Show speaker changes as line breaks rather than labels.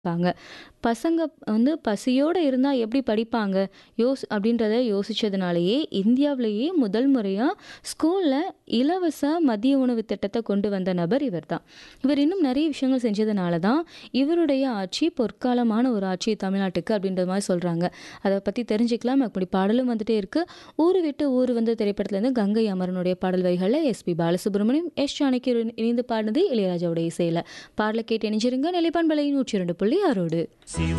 ப்பாங்க. பசங்க வந்து பசியோட இருந்தா எப்படி படிப்பாங்க? யோஸ் அப்படின்றத யோசிச்சதுனாலேயே, இந்தியாவிலேயே முதல் முறையா ஸ்கூல்ல இலவச மதிய உணவு திட்டத்த கொண்டு வந்த நபர் இவர் தான். இவர் இன்னும் நெறைய விஷயங்கள் செஞ்சதுனால தான், இவருடைய ஆட்சி பொற்காலமான ஒரு ஆட்சி தமிழ்நாட்டுக்கு அப்படின்ற மாரி சொல்றாங்க. அத பத்தி தெரிஞ்சுக்கலாம். அப்படி பாடலும் வந்துட்டே இருக்கு. ஊரு விட்டு ஊர் வந்த திரைப்படத்துலேருந்து கங்கை அமரனுடைய பாடல் வரிகள்ல எஸ்பி பாலசுப்ரமணியம், எஸ் ஜானகி இணைந்து பாடினது இளையராஜாவோட இசையில. பாடல கேட்டு இணைஞ்சிருங்க. நிலைப்பான்பலை 102.6
சிவ